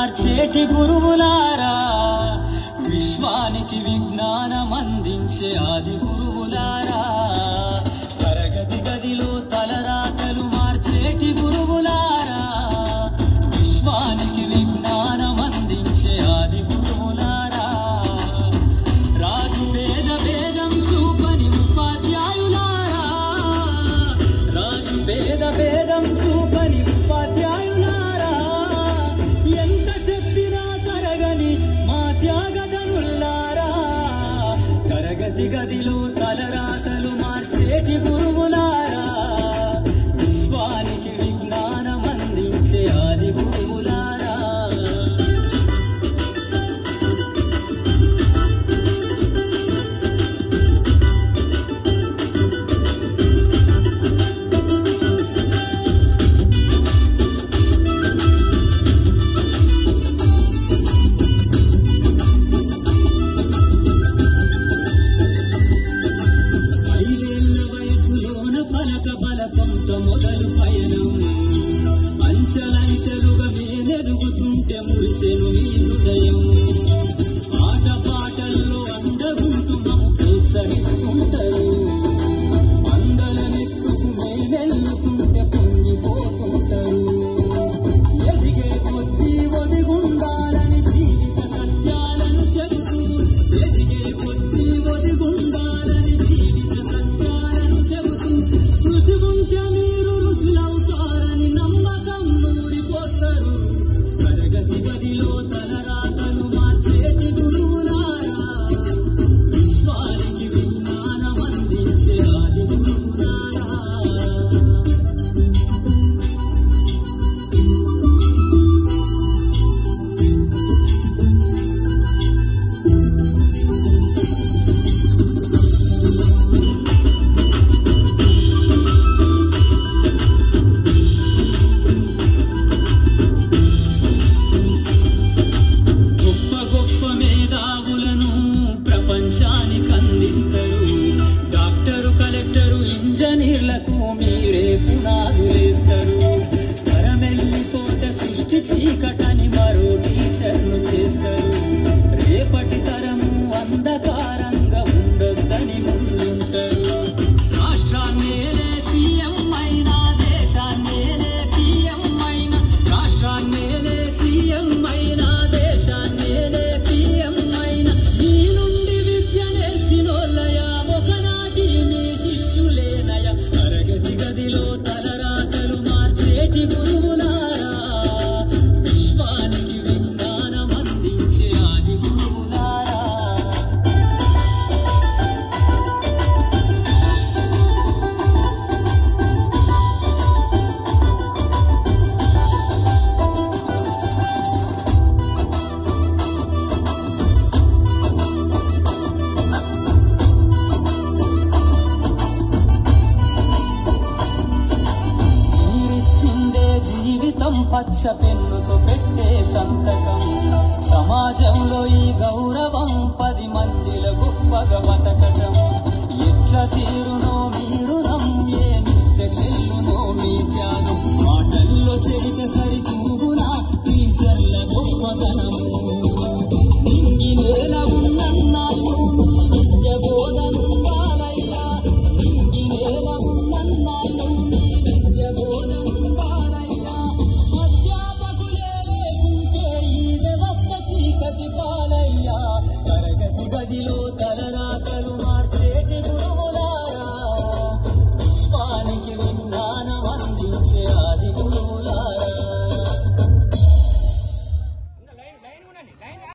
మార్చేటి గురువులారా విశ్వానికి విజ్ఞానం అందించే ఆది గురువులారా తరగతి గదిలో తలరాతలు మార్చేటి గురువులారా విశ్వానికి విజ్ఞానం అందించే ఆది గురువులారా రాజు పేద భేదం చూపని ఉపాధ్యాయులారా రాజు పేద భేదం చూపని ఉపాధ్యాయులారా ఎంత చెప్పినా తరగని మా త్యాగధనులారా తరగతి గదిలో తలరాతలు మార్చేటి గురువులారా విశ్వానికి విజ్ఞానం అందించే ఆది గురువులారా ఐదేళ్ల వయసులోన పలక బలపంతో మొదలు పయనం అంచలంచెలుగా మేనెదుగుతుంటే మురిసెను మీ హృదయం ఆట పాటల్లో అందగుంటూ మము ప్రోత్సహిస్తుంటారు అందలనెత్తుకు మేమెల్లుతుంటే పొంగిపోతుంటారు ఎదిగే కొద్దీ ఒదిగుండాలని జీవిత సత్యాలను చెబుతూ ఎదిగే కొద్దీ ఒదిగుండాలని జీవిత సత్యాలను చెబుతూ కృషి ఉంటే మీరు రుసులవుతారని నమ్మకం నూరిపోస్తారు తరగతి గదిలో తలరాతలు మార్చేటి గురువులారా విశ్వానికి విజ్ఞానం అందించే ఆది గురువులారా గొప్ప గొప్ప మేధావులను ప్రపంచానికి అందిస్తారు డాక్టరు కలెక్టరు ఇంజనీర్లకు మీరే పునాదులేస్తారు తరమెల్లిపోతే సృష్టి చీకటని మరో టీచర్ను చేస్తారు రేపటి తరము అంధకారంగా ఉండొద్దని ముందుంటారు రాష్ట్రాన్నేలే సీఎం అయినా దేశాన్నేలే పిఎం అయినా రాష్ట్రాన్నేలే సీఎం అయినా దేశాన్నేలే పిఎం అయినా మీ నుండి విద్య నేర్చినోళ్ళయ ఒకనాటి మీ శిష్యులేనయ తరగతి గదిలో తలరాతలు మార్చేటి గురువులారా విశ్వానికి విజ్ఞానం అందించే ఆది గురువులారా మీరిచ్చిందే జీవితం పచ్చ పెన్నుతో పెట్టే సంతకం సమాజంలో ఈ గౌరవం పది మందిల గొప్పగా బతకటం ఎట్ల తీరునో మీరు ఏమిస్తే చెల్లునో మీ త్యాగం మాటల్లో చెబితే సరితూగునా టీచర్ల గొప్పతనం